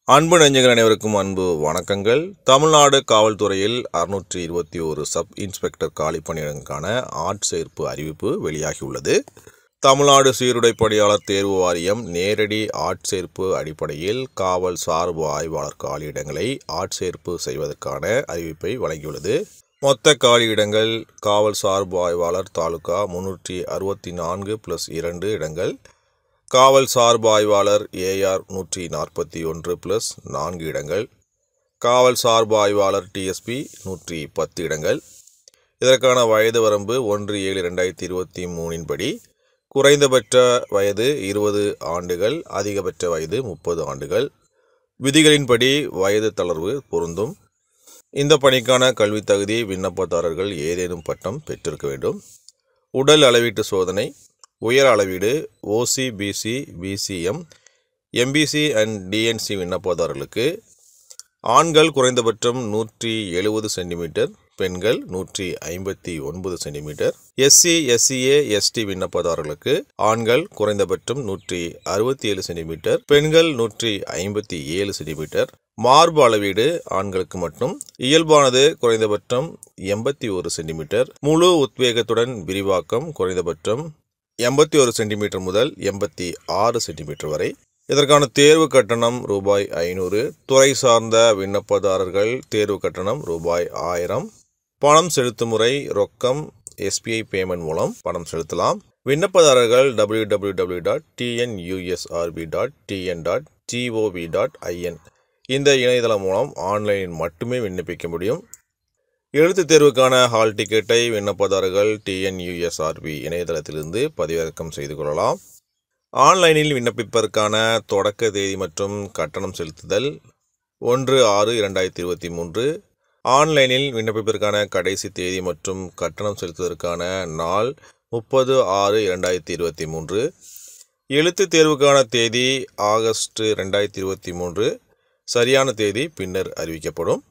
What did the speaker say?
அன்பு நெஞ்சங்கள் அனைவருக்கும் அன்பு வணக்கங்கள் தமிழ்நாடு காவல்துறையில் அறுநூற்றி இருபத்தி ஒரு சப் இன்ஸ்பெக்டர் காலி பணியிடங்களுக்கான ஆட்சேர்ப்பு அறிவிப்பு வெளியாகியுள்ளது தமிழ்நாடு சீருடை பணியாளர் தேர்வு வாரியம் நேரடி ஆட்சேர்ப்பு அடிப்படையில் காவல் சார்பு ஆய்வாளர் காலியிடங்களை ஆட்சேர்ப்பு செய்வதற்கான அறிவிப்பை வழங்கியுள்ளது மொத்த காலியிடங்கள் காவல் சார்பு ஆய்வாளர் தாலுகா முன்னூற்றி அறுபத்தி நான்கு ப்ளஸ் இரண்டு இடங்கள் காவல் சார்பு ஆய்வாளர் ஏஆர் நூற்றி நாற்பத்தி ஒன்று ப்ளஸ் நான்கு இடங்கள் காவல் சார்பு ஆய்வாளர் டிஎஸ்பி நூற்றி பத்து இடங்கள் இதற்கான வயது வரம்பு ஒன்று ஏழு ரெண்டாயிரத்தி இருபத்தி மூணின் படி குறைந்தபட்ச வயது இருபது ஆண்டுகள் அதிகபட்ச வயது முப்பது ஆண்டுகள் விதிகளின்படி வயது தளர்வு பொருந்தும் இந்த பணிக்கான கல்வித் தகுதி விண்ணப்பதாரர்கள் ஏதேனும் பட்டம் பெற்றிருக்க வேண்டும் உடல் அளவீட்டு சோதனை உயர அளவீடு OC BC BCM MBC and DNC விண்ணப்பதாரர்களுக்கு ஆண்கள் குறைந்தபட்சம் நூற்றி எழுபது சென்டிமீட்டர் பெண்கள் நூற்றி ஐம்பத்தி ஒன்பது சென்டிமீட்டர் எஸ்சி எஸ்சிஏ எஸ்டி விண்ணப்பதாரர்களுக்கு ஆண்கள் குறைந்தபட்சம் நூற்றி அறுபத்தி ஏழு சென்டிமீட்டர் பெண்கள் நூற்றி ஐம்பத்தி ஏழு சென்டிமீட்டர் மார்பு அளவீடு ஆண்களுக்கு மட்டும் இயல்பானது குறைந்தபட்சம் எண்பத்தி ஒரு சென்டிமீட்டர் முழு உத்வேகத்துடன் விரிவாக்கம் குறைந்தபட்சம் எண்பத்தி ஒரு சென்டிமீட்டர் முதல் எண்பத்தி ஆறு சென்டிமீட்டர் வரை இதற்கான தேர்வு கட்டணம் ரூபாய் ஐநூறு துறை சார்ந்த விண்ணப்பதாரர்கள் தேர்வு கட்டணம் ரூபாய் ஆயிரம் பணம் செலுத்தும் முறை ரொக்கம் எஸ்பிஐ பேமெண்ட் மூலம் பணம் செலுத்தலாம் விண்ணப்பதாரர்கள் W W W dot TNUSRB dot TN dot GOV dot IN இந்த இணையதளம் மூலம் ஆன்லைனில் மட்டுமே விண்ணப்பிக்க முடியும் எழுத்துத் தேர்வுக்கான ஹால் டிக்கெட்டை விண்ணப்பதாரர்கள் டிஎன்யூஎஸ்ஆர்பி இணையதளத்திலிருந்து பதிவிறக்கம் செய்து கொள்ளலாம் ஆன்லைனில் விண்ணப்பிப்பதற்கான தொடக்க தேதி மற்றும் கட்டணம் செலுத்துதல் ஒன்று ஆறு இரண்டாயிரத்தி இருபத்தி மூன்று ஆன்லைனில் விண்ணப்பிப்பதற்கான கடைசி தேதி மற்றும் கட்டணம் செலுத்துவதற்கான நாள் முப்பது ஆறு இரண்டாயிரத்தி இருபத்தி மூன்று எழுத்துத் தேர்வுக்கான தேதி ஆகஸ்ட் ரெண்டாயிரத்தி இருபத்தி மூன்று சரியான தேதி பின்னர் அறிவிக்கப்படும்